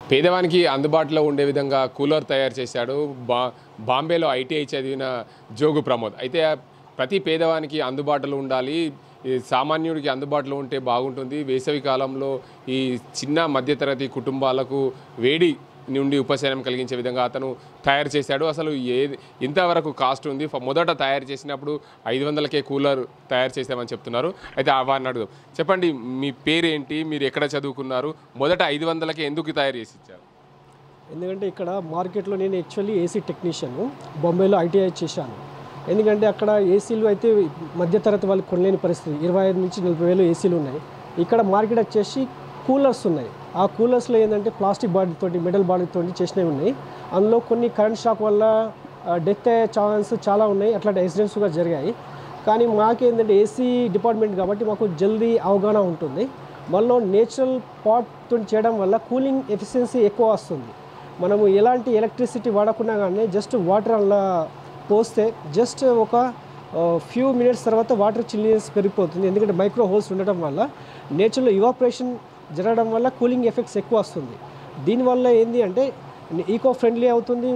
పేదవానికి అందుబాటులో ఉండే విధంగా కూలర్ తయారు చేశాడు బా బాంబేలో ఐటీఐ చదివిన జోగు ప్రమోద్ అయితే ప్రతి పేదవానికి అందుబాటులో ఉండాలి ఈ సామాన్యుడికి అందుబాటులో ఉంటే బాగుంటుంది వేసవి కాలంలో ఈ చిన్న మధ్యతరగతి కుటుంబాలకు వేడి నుండి ఉపశమనం కలిగించే విధంగా అతను తయారు చేశాడు అసలు ఏ ఇంతవరకు కాస్ట్ ఉంది ఫ- మొదట తయారు చేసినప్పుడు ఐదు వందలకే కూలర్ తయారు చేసామని చెప్తున్నారు అయితే ఆ వారిని అడుగు చెప్పండి మీ పేరేంటి మీరు ఎక్కడ చదువుకున్నారు మొదట ఐదు వందలకే ఎందుకు తయారు చేసి ఇచ్చారు ఎందుకంటే ఇక్కడ మార్కెట్లో నేను యాక్చువల్లీ ఏసీ టెక్నీషియన్ బొంబాయిలో ఐటీఐ చేశాను ఎందుకంటే అక్కడ ఏసీలు అయితే మధ్యతరగతి వాళ్ళు కొనలేని పరిస్థితి ఇరవై ఐదు నుంచి నలభై వేలు ఏసీలు ఉన్నాయి ఇక్కడ మార్కెట్ వచ్చేసి కూలర్స్ ఉన్నాయి ఆ కూలర్స్లో ఏంటంటే ప్లాస్టిక్ బాడీతోటి మెటల్ బాడీతోటి చేసినవి ఉన్నాయి అందులో కొన్ని కరెంట్ షాక్ వల్ల డెత్ అయ్యే ఛాన్స్ చాలా ఉన్నాయి అట్లాంటి యాక్సిడెంట్స్ కూడా జరిగాయి కానీ మాకేంటంటే ఏసీ డిపార్ట్మెంట్ కాబట్టి మాకు జల్దీ అవగాహన ఉంటుంది మళ్ళీ నేచురల్ పాట్తో చేయడం వల్ల కూలింగ్ ఎఫిషియన్సీ ఎక్కువ వస్తుంది మనము ఎలాంటి ఎలక్ట్రిసిటీ వాడకుండా కానీ జస్ట్ వాటర్ అలా పోస్తే జస్ట్ ఒక ఫ్యూ మినిట్స్ తర్వాత వాటర్ చిల్లీనెస్ పెరిగిపోతుంది ఎందుకంటే మైక్రో హోల్స్ ఉండటం వల్ల నేచురల్ ఇవాపరేషన్ జరగడం వల్ల కూలింగ్ ఎఫెక్ట్స్ ఎక్కువ వస్తుంది దీనివల్ల ఏంది అంటే ఈకో ఫ్రెండ్లీ అవుతుంది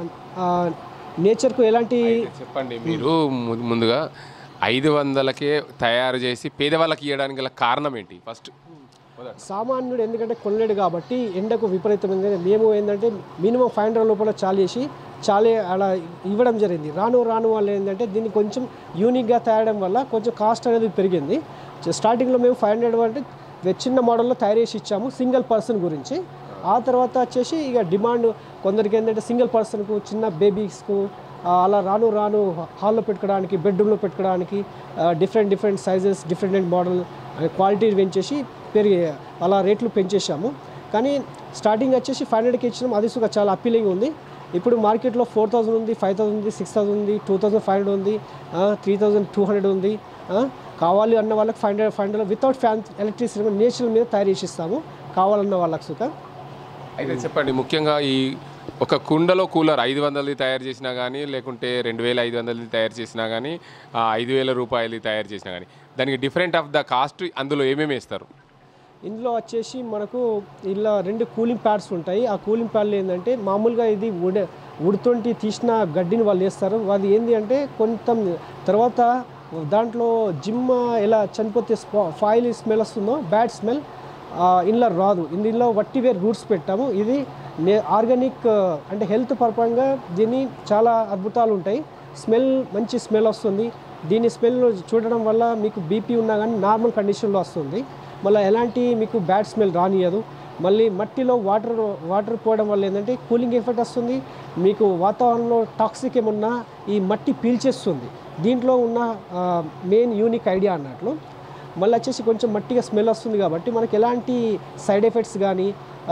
నేచర్కు ఎలాంటి అయితే చెప్పండి మీరు ము- ముందుగా ఐదు వందలకే తయారు చేసి పేదవాళ్ళకి ఇవ్వడానికి గల కారణం ఏంటి ఫస్ట్ సామాన్యుడు ఎందుకంటే కొనలేడు కాబట్టి ఎండకు విపరీతమైన మేము ఏంటంటే మినిమం ఫైవ్ హండ్రెడ్ లోపల చాలు చేసి చాలే అలా ఇవ్వడం జరిగింది రాను రాను వాళ్ళు ఏంటంటే దీన్ని కొంచెం యూనిక్గా తయారడం వల్ల కొంచెం కాస్ట్ అనేది పెరిగింది స్టార్టింగ్లో మేము ఫైవ్ హండ్రెడ్ అంటే చిన్న మోడల్లో తయారు చేసి ఇచ్చాము సింగిల్ పర్సన్ గురించి ఆ తర్వాత వచ్చేసి ఇక డిమాండ్ కొందరికి ఏంటంటే సింగిల్ పర్సన్కు చిన్న బేబీస్కు ఆ, అలా రాను రాను హాల్లో పెట్టుకోవడానికి బెడ్రూమ్లో పెట్టుకోవడానికి different different sizes different model quality పెంచేసి పెరిగి అలా రేట్లు పెంచేసాము కానీ స్టార్టింగ్ వచ్చేసి ఫైవ్ హండ్రెడ్కి ఇచ్చినాం అది సుగా చాలా అప్పీలింగ్ ఉంది ఇప్పుడు మార్కెట్లో ఫోర్ థౌసండ్ ఉంది ఫైవ్ థౌసండ్ ఉంది సిక్స్ థౌసండ్ ఉంది టూ థౌసండ్ ఫైవ్ హండ్రెడ్ ఉంది త్రీ థౌసండ్ టూ హండ్రెడ్ ఉంది ఆ, కావాలి అన్న వాళ్ళకి five hundred five hundred without fan electricity natural మీద తయారు చేసి ఇస్తాము కావాలన్న వాళ్ళకి సుఖ అయితే చెప్పండి ముఖ్యంగా ఈ ఒక కుండలో కూలర్ ఐదు వందలది తయారు చేసినా కానీ లేకుంటే రెండు వేల ఐదు వందలది తయారు చేసినా కానీ ఆ, ఐదు వేల రూపాయలది తయారు చేసినా కానీ దానికి డిఫరెంట్ ఆఫ్ ద కాస్ట్ అందులో ఏమేమి వేస్తారు ఇందులో వచ్చేసి మనకు ఇలా రెండు కూలింగ్ ప్యాడ్స్ ఉంటాయి ఆ కూలింగ్ ప్యాడ్లు ఏంటంటే మామూలుగా ఇది వుడ్ వుడ్తోటి తీసిన గడ్డిని వాళ్ళు వేస్తారు అది ఏంటి అంటే కొంత తర్వాత దాంట్లో జిమ్ ఎలా చనిపోతే ఫాయిల్ స్మెల్ వస్తుందో బ్యాడ్ స్మెల్ ఇందులో రాదు ఇందులో వట్టి వేర్ రూట్స్ పెట్టాము ఇది నే ఆర్గానిక్ అంటే హెల్త్ పర్పంగా దీన్ని చాలా అద్భుతాలు ఉంటాయి స్మెల్ మంచి స్మెల్ వస్తుంది దీని స్మెల్ చూడడం వల్ల మీకు బీపీ ఉన్నా కానీ నార్మల్ కండిషన్లో వస్తుంది మళ్ళీ ఎలాంటి మీకు బ్యాడ్ స్మెల్ రానియదు మళ్ళీ మట్టిలో వాటర్ వాటర్ పోవడం వల్ల ఏంటంటే కూలింగ్ ఎఫెక్ట్ వస్తుంది మీకు వాతావరణంలో టాక్సిక్ ఏమున్నా ఈ మట్టి పీల్చేస్తుంది దీంట్లో ఉన్న మెయిన్ యూనిక్ ఐడియా అన్నట్లు మళ్ళీ వచ్చేసి కొంచెం మట్టిగా స్మెల్ వస్తుంది కాబట్టి మనకి ఎలాంటి సైడ్ ఎఫెక్ట్స్ కానీ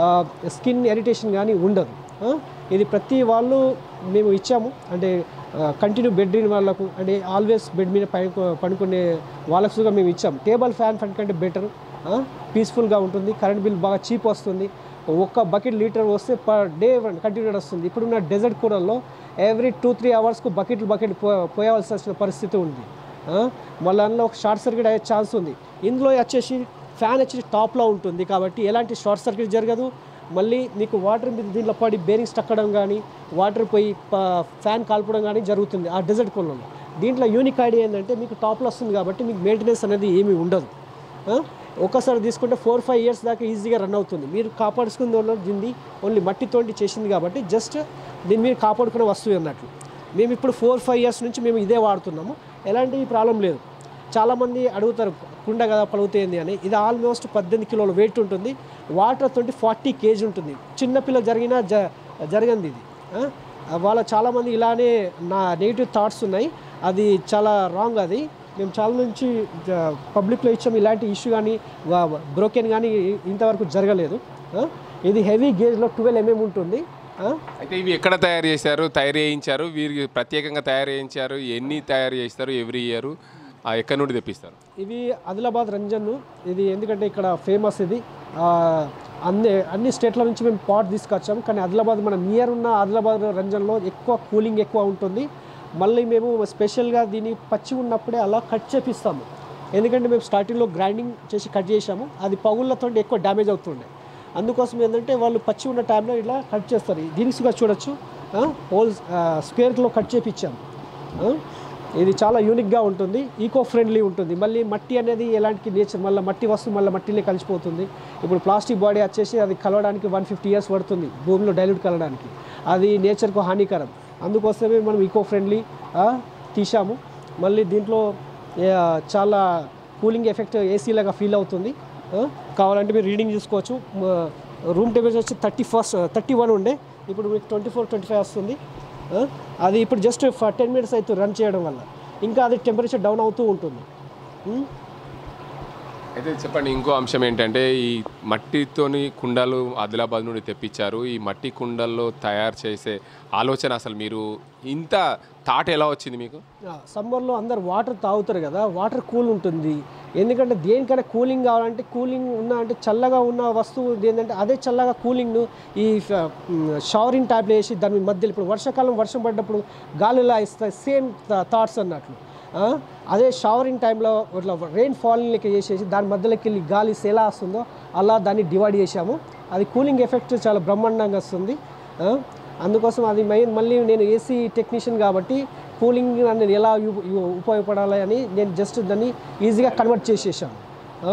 స్కిన్ ఇరిటేషన్ కానీ ఉండదు ఆ, ఇది ప్రతి వాళ్ళు మేము ఇచ్చాము అంటే కంటిన్యూ బెడ్ ఇన్ వాళ్ళకు అంటే ఆల్వేస్ బెడ్ మీద పై పడుకునే వాళ్ళకు కూడా మేము ఇచ్చాము టేబుల్ ఫ్యాన్ ఫండ్ కంటే బెటర్ పీస్ఫుల్గా ఉంటుంది కరెంట్ బిల్ బాగా చీప్ వస్తుంది ఒక్క బకెట్ లీటర్ వస్తే పర్ డే కంటిన్యూ వస్తుంది ఇప్పుడున్న డెజర్ట్ కూరల్లో ఎవ్రీ టూ త్రీ అవర్స్కు బకెట్ బకెట్ పో పోయవలసి వచ్చిన పరిస్థితి ఉంది ఆ, మళ్ళీ అందులో ఒక షార్ట్ సర్క్యూట్ అయ్యే ఛాన్స్ ఉంది ఇందులో వచ్చేసి ఫ్యాన్ వచ్చేసి టాప్లో ఉంటుంది కాబట్టి ఎలాంటి షార్ట్ సర్క్యూట్ జరగదు మళ్ళీ మీకు వాటర్ మీద దీంట్లో పడి బేరింగ్స్ టక్కడం కానీ వాటర్ పోయి ప- ఫ్యాన్ కాల్పడం కానీ జరుగుతుంది ఆ డెజర్ట్ కోళ్ళలో దీంట్లో యూనిక్ ఐడియా ఏంటంటే మీకు టాప్లో వస్తుంది కాబట్టి మీకు మెయింటెనెన్స్ అనేది ఏమీ ఉండదు ఆ? ఒక్కసారి తీసుకుంటే ఫోర్ ఫైవ్ ఇయర్స్ దాకా ఈజీగా రన్ అవుతుంది మీరు కాపాడుకున్న దానిలో దీన్ని ఓన్లీ మట్టితోటి చేసింది కాబట్టి జస్ట్ దీన్ని మీరు కాపాడుకునే వస్తువు అన్నట్లు మేము ఇప్పుడు ఫోర్ ఫైవ్ ఇయర్స్ నుంచి మేము ఇదే వాడుతున్నాము ఎలాంటి ప్రాబ్లం లేదు చాలామంది అడుగుతారు కుండ కదా పలుగుతుంది అని ఇది ఆల్మోస్ట్ పద్దెనిమిది కిలోల వెయిట్ ఉంటుంది వాటర్ తోటి ఫార్టీ కేజీ ఉంటుంది చిన్నపిల్ల జరిగిన జ జరగంది ఇది ఆ? వాళ్ళ చాలామంది ఇలానే నా నెగిటివ్ థాట్స్ ఉన్నాయి అది చాలా రాంగ్ అది మేము చాలా నుంచి పబ్లిక్లో ఇచ్చాం ఇలాంటి ఇష్యూ కానీ బ్రోకెన్ కానీ ఇంతవరకు జరగలేదు ఆ? ఇది హెవీ గేజ్లో ట్వెల్వ్ ఎంఎం ఉంటుంది ఆ? అయితే ఇవి ఎక్కడ తయారు చేశారు తయారు చేయించారు వీరికి ప్రత్యేకంగా తయారు చేయించారు ఎన్ని తయారు చేస్తారు ఎవ్రీ ఇయర్ ఎక్కడి నుండి తెప్పిస్తారు ఇవి ఆదిలాబాద్ రంజన్ ఇది ఎందుకంటే ఇక్కడ ఫేమస్ ఇది ఆ, అన్ని అన్ని స్టేట్ల నుంచి మేము పాట్ తీసుకొచ్చాము కానీ ఆదిలాబాద్ మన నియర్ ఉన్న ఆదిలాబాద్ రంజన్లో ఎక్కువ కూలింగ్ ఎక్కువ ఉంటుంది మళ్ళీ మేము స్పెషల్గా దీన్ని పచ్చి ఉన్నప్పుడే అలా కట్ చేపిస్తాము ఎందుకంటే మేము స్టార్టింగ్లో గ్రైండింగ్ చేసి కట్ చేసాము అది పగుళ్ళతో ఎక్కువ డ్యామేజ్ అవుతుండే అందుకోసం ఏంటంటే వాళ్ళు పచ్చి ఉన్న టైంలో ఇలా కట్ చేస్తారు దీనికి కూడా చూడొచ్చు హోల్ స్క్వేర్లో కట్ చేపించాము ఆ, ఇది చాలా యూనిక్గా ఉంటుంది ఈకో ఫ్రెండ్లీ ఉంటుంది మళ్ళీ మట్టి అనేది ఎలాంటి నేచర్ మళ్ళీ మట్టి వస్తువు మళ్ళీ మట్టిలో కలిసిపోతుంది ఇప్పుడు ప్లాస్టిక్ బాడీ వచ్చేసి అది కలవడానికి వన్ ఫిఫ్టీ ఇయర్స్ పడుతుంది భూమిలో డైల్యూట్ కలవడానికి అది నేచర్కు హానికరం అందుకోసమే మనం ఈకో ఫ్రెండ్లీ తీసాము మళ్ళీ దీంట్లో ఆ, చాలా కూలింగ్ ఎఫెక్ట్ ఏసీ లాగా ఫీల్ అవుతుంది ఆ, కావాలంటే మీరు రీడింగ్ చూసుకోవచ్చు రూమ్ టెంపరేచర్ వచ్చి థర్టీ ఫస్ట్ థర్టీ వన్ ఉండే ఇప్పుడు మీకు ట్వంటీ ఫోర్ ట్వంటీ ఫైవ్ వస్తుంది ఆ, అది ఇప్పుడు జస్ట్ టెన్ మినిట్స్ అవుతుంది రన్ చేయడం వల్ల ఇంకా అది టెంపరేచర్ డౌన్ అవుతూ ఉంటుంది ఉం? అయితే చెప్పండి ఇంకో అంశం ఏంటంటే ఈ మట్టితోని కుండలు ఆదిలాబాద్ నుండి తెప్పించారు ఈ మట్టి కుండల్లో తయారు చేసే ఆలోచన అసలు మీరు ఇంత థాట్ ఎలా వచ్చింది మీకు ఆ, సమ్మర్లో అందరు వాటర్ తాగుతారు కదా వాటర్ కూల్ ఉంటుంది ఎందుకంటే దేనికైనా కూలింగ్ కావాలంటే కూలింగ్ ఉన్న అంటే చల్లగా ఉన్న వస్తువు ఏంటంటే అదే చల్లగా కూలింగ్ ఈ షవరింగ్ ట్యాబ్లు వేసి దాని మధ్యలో ఇప్పుడు వర్షాకాలం వర్షం పడ్డప్పుడు గాలి ఎలా ఇస్తాయి సేమ్ థాట్స్ అన్నట్లు ఆ, అదే షవరింగ్ టైంలో ఇట్లా రెయిన్ ఫాలింగ్ లెక్క చేసేసి దాని మధ్యలోకి వెళ్ళి గాలి ఎలా వస్తుందో అలా దాన్ని డివైడ్ చేశాము అది కూలింగ్ ఎఫెక్ట్ చాలా బ్రహ్మాండంగా వస్తుంది ఆ, అందుకోసం అది మెయిన్ మళ్ళీ నేను ఏసీ టెక్నీషియన్ కాబట్టి కూలింగ్ నేను ఎలా యు- యు- ఉపయోగపడాలి అని నేను జస్ట్ దాన్ని ఈజీగా కన్వర్ట్ చేసేసాను ఆ,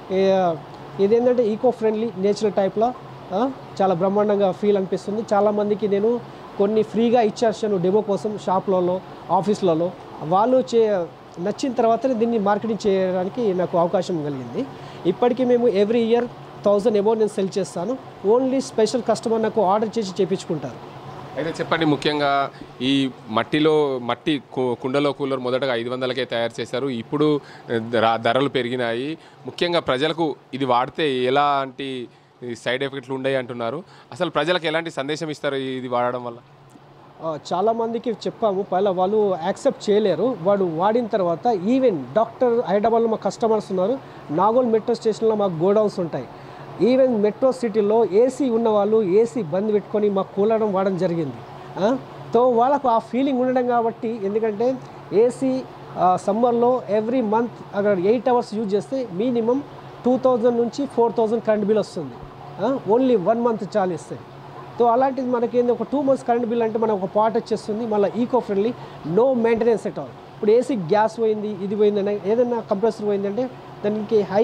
ఏ- ఇదేంటంటే ఈకో ఫ్రెండ్లీ నేచురల్ టైప్లో ఆ, చాలా బ్రహ్మాండంగా ఫీల్ అనిపిస్తుంది చాలామందికి నేను కొన్ని ఫ్రీగా ఇచ్చేసాను డెమో కోసం షాప్లలో ఆఫీస్లలో వాళ్ళు చే నచ్చిన తర్వాతనే దీన్ని మార్కెటింగ్ చేయడానికి నాకు అవకాశం కలిగింది ఇప్పటికీ మేము ఎవ్రీ ఇయర్ థౌజండ్ ఎబో నేను సెల్ చేస్తాను ఓన్లీ స్పెషల్ కస్టమర్ నాకు ఆర్డర్ చేసి చేపించుకుంటారు అయితే చెప్పండి ముఖ్యంగా ఈ మట్టిలో మట్టి కు- కుండలో కూలర్ మొదటగా ఐదు వందలకే తయారు చేశారు ఇప్పుడు ధర- ధరలు పెరిగినాయి ముఖ్యంగా ప్రజలకు ఇది వాడితే ఎలాంటి సైడ్ ఎఫెక్ట్లు ఉన్నాయి అంటున్నారు అసలు ప్రజలకు ఎలాంటి సందేశం ఇస్తారు ఇది వాడడం వల్ల ఆ, చాలా మందికి చెప్పాము పైన వాళ్ళు యాక్సెప్ట్ చేయలేరు వాడు వాడిన తర్వాత ఈవెన్ డాక్టర్ హైదరాబాద్లో మా కస్టమర్స్ ఉన్నారు నాగోల్ మెట్రో స్టేషన్లో మాకు గోడౌన్స్ ఉంటాయి ఈవెన్ మెట్రో సిటీలో ఏసీ ఉన్న వాళ్ళు ఏసీ బంద్ పెట్టుకొని మాకు కూలడం వాడడం జరిగింది ఆ? తో వాళ్ళకు ఆ ఫీలింగ్ ఉండడం కాబట్టి ఎందుకంటే ఏసీ సమ్మర్లో ఎవ్రీ మంత్ అక్కడ ఎయిట్ అవర్స్ యూజ్ చేస్తే మినిమం టూ థౌజండ్ నుంచి ఫోర్ థౌజండ్ కరెంట్ బిల్ వస్తుంది ఓన్లీ వన్ మంత్ చాలు ఇస్తాయి సో అలాంటిది మనకేంది ఒక టూ మంత్స్ కరెంట్ బిల్ అంటే మనకు ఒక పాట్ వచ్చేస్తుంది మళ్ళీ eco friendly no maintenance at all ఇప్పుడు ఏసీ గ్యాస్ పోయింది ఇది పోయిందని ఏదైనా కంప్రెసర్ పోయిందంటే దానికి హై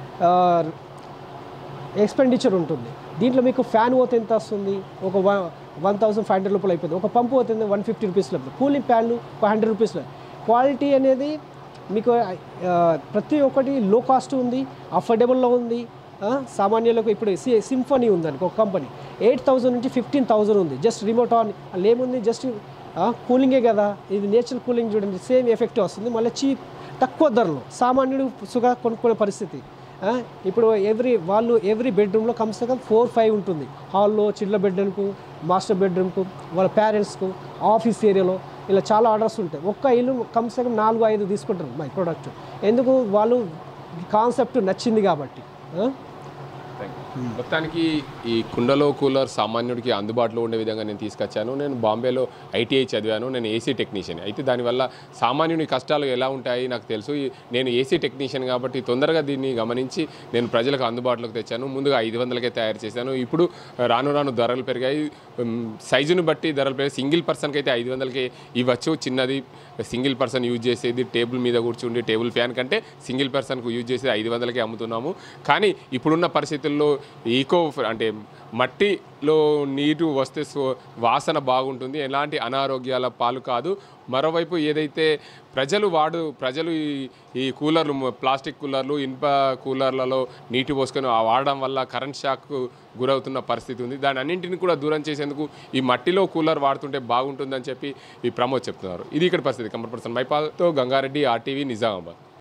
ఎక్స్పెండిచర్ ఉంటుంది దీంట్లో మీకు ఫ్యాన్ పోతే ఎంత వస్తుంది ఒక one one thousand five hundred రూపాయలు అయిపోతుంది ఒక పంపు పోతుంది వన్ ఫిఫ్టీ రూపీస్లో కూలింగ్ ఫ్యాన్లు ఒక హండ్రెడ్ రూపీస్లో క్వాలిటీ అనేది మీకు ఆ, ప్రతి ఒక్కటి లో కాస్ట్ ఉంది అఫోర్డబుల్లో ఉంది ఆ, సామాన్యులకు ఇప్పుడు సి సింఫనీ ఉందండి ఒక కంపెనీ ఎయిట్ థౌజండ్ నుంచి ఫిఫ్టీన్ థౌజండ్ ఉంది జస్ట్ రిమోట్ ఆన్ అందులో ఏముంది జస్ట్ కూలింగే కదా ఇది నేచురల్ కూలింగ్ చూడండి సేమ్ ఎఫెక్ట్ వస్తుంది మళ్ళీ చీప్ తక్కువ ధరలో సామాన్యుడు సుగా కొనుక్కునే పరిస్థితి ఆ, ఇప్పుడు ఎవ్రీ వాళ్ళు ఎవ్రీ బెడ్రూమ్లో కమ్సే కమ్ ఫోర్ ఫైవ్ ఉంటుంది హాల్లో చిల్ల బెడ్రూమ్కు మాస్టర్ బెడ్రూమ్కు వాళ్ళ పేరెంట్స్కు ఆఫీస్ ఏరియాలో ఇలా చాలా ఆర్డర్స్ ఉంటాయి ఒక్క ఇల్లు కమ్సే కమ్ నాలుగు ఐదు తీసుకుంటారు మై ప్రోడక్ట్ ఎందుకు వాళ్ళు కాన్సెప్ట్ నచ్చింది కాబట్టి ఆ? మొత్తానికి ఈ కుండలో కూలర్ సామాన్యుడికి అందుబాటులో ఉండే విధంగా నేను తీసుకొచ్చాను నేను బాంబేలో ఐటీఐ చదివాను నేను ఏసీ టెక్నీషియన్ అయితే దానివల్ల సామాన్యుని కష్టాలు ఎలా ఉంటాయి నాకు తెలుసు ఈ- నేను ఏసీ టెక్నీషియన్ కాబట్టి తొందరగా దీన్ని గమనించి నేను ప్రజలకు అందుబాటులోకి తెచ్చాను ముందుగా ఐదు వందలకే తయారు చేశాను ఇప్పుడు రాను రాను ధరలు పెరిగాయి ఉమ్, సైజును బట్టి ధరలు పెరిగాయి సింగిల్ పర్సన్కి అయితే ఐదు వందలకి ఇవ్వచ్చు చిన్నది సింగిల్ పర్సన్ యూజ్ చేసేది టేబుల్ మీద కూర్చుండి టేబుల్ ఫ్యాన్ కంటే సింగిల్ పర్సన్కు యూజ్ చేసేది ఐదు వందలకే అమ్ముతున్నాము కానీ ఇప్పుడున్న పరిస్థితుల్లో ఈకో అంటే మట్టిలో నీరు వస్తే సో- వాసన బాగుంటుంది ఎలాంటి అనారోగ్యాల పాలు కాదు మరోవైపు ఏదైతే ప్రజలు వాడు ప్రజలు ఈ ఈ కూలర్లు మ- ప్లాస్టిక్ కూలర్లు ఇనుప కూలర్లలో నీటి పోసుకొని ఆ వాడడం వల్ల కరెంట్ షాక్కు గురవుతున్న పరిస్థితి ఉంది దాని అన్నింటిని కూడా దూరం చేసేందుకు ఈ మట్టిలో కూలర్ వాడుతుంటే బాగుంటుందని చెప్పి ఈ ప్రమోద్ చెప్తున్నారు ఇది ఇక్కడ పరిస్థితి కంపర్ పర్సన్ మైపాల్తో గంగారెడ్డి ఆర్టీవీ నిజామాబాద్